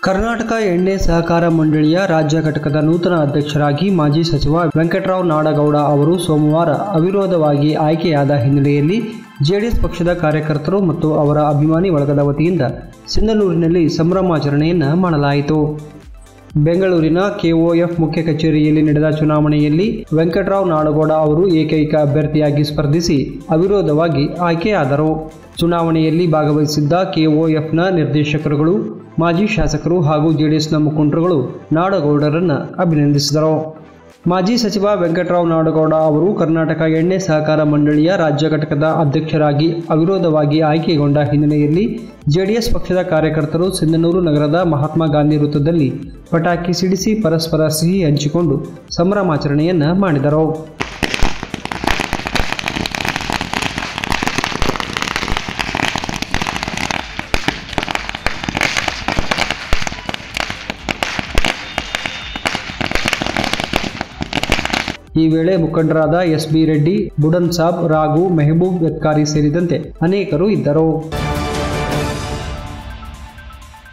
ಕರ್ನಾಟಕ ಎಣ್ಣೆ ಸಹಕಾರ ಮಂಡಳಿಯ ರಾಜ್ಯ ಘಟಕದ ನೂತನ ಅಧ್ಯಕ್ಷರಾಗಿ ಮಾಜಿ ಸಚಿವ ವೆಂಕಟರಾವ್ ನಾಡಗೌಡ ಅವರು ಸೋಮವಾರ ಅವಿರೋಧವಾಗಿ ಆಯ್ಕೆಯಾದ ಹಿನ್ನೆಲೆಯಲ್ಲಿ ಜೆಡಿಎಸ್ ಪಕ್ಷದ ಕಾರ್ಯಕರ್ತರು ಮತ್ತು ಅವರ ಅಭಿಮಾನಿ ಬಳಗದ ವತಿಯಿಂದ ಸಿಂಧನೂರಿನಲ್ಲಿ ಸಂಭ್ರಮಾಚರಣೆಯನ್ನು ಮಾಡಲಾಯಿತು ಬೆಂಗಳೂರಿನ ಕೆಒಎಫ್ ಮುಖ್ಯ ಕಚೇರಿಯಲ್ಲಿ ನಡೆದ ಚುನಾವಣೆಯಲ್ಲಿ ವೆಂಕಟರಾವ್ ನಾಡಗೌಡ ಅವರು ಏಕೈಕ ಅಭ್ಯರ್ಥಿಯಾಗಿ ಸ್ಪರ್ಧಿಸಿ ಅವಿರೋಧವಾಗಿ ಆಯ್ಕೆಯಾದರು ಚುನಾವಣೆಯಲ್ಲಿ ಭಾಗವಹಿಸಿದ್ದ ಕೆಒಎಫ್ನ ನಿರ್ದೇಶಕರುಗಳು ಮಾಜಿ ಶಾಸಕರು ಹಾಗೂ ಜೆಡಿಎಸ್ನ ಮುಖಂಡರುಗಳು ನಾಡಗೌಡರನ್ನು ಅಭಿನಂದಿಸಿದರು ಮಾಜಿ ಸಚಿವ ವೆಂಕಟರಾವ್ ನಾಡಗೌಡ ಅವರು ಕರ್ನಾಟಕ ಎಣ್ಣೆ ಸಹಕಾರ ಮಂಡಳಿಯ ರಾಜ್ಯ ಘಟಕದ ಅಧ್ಯಕ್ಷರಾಗಿ ಅವಿರೋಧವಾಗಿ ಆಯ್ಕೆಗೊಂಡ ಹಿನ್ನೆಲೆಯಲ್ಲಿ ಜೆಡಿಎಸ್ ಪಕ್ಷದ ಕಾರ್ಯಕರ್ತರು ಸಿಂಧನೂರು ನಗರದ ಮಹಾತ್ಮ ಗಾಂಧಿ ವೃತ್ತದಲ್ಲಿ ಪಟಾಕಿ ಸಿಡಿಸಿ ಪರಸ್ಪರ ಸಿಹಿ ಹಂಚಿಕೊಂಡು ಸಂಭ್ರಮಾಚರಣೆಯನ್ನು ಮಾಡಿದರು ಈ ವೇಳೆ ಮುಖಂಡರಾದ ಎಸ್ ಬಿ ರೆಡ್ಡಿ ಬುಡನ್ ಸಾಬ್ ರಾಘು ಮೆಹಬೂಬ್ ಯತ್ಕಾರಿ ಸೇರಿದಂತೆ ಅನೇಕರು ಇದ್ದರು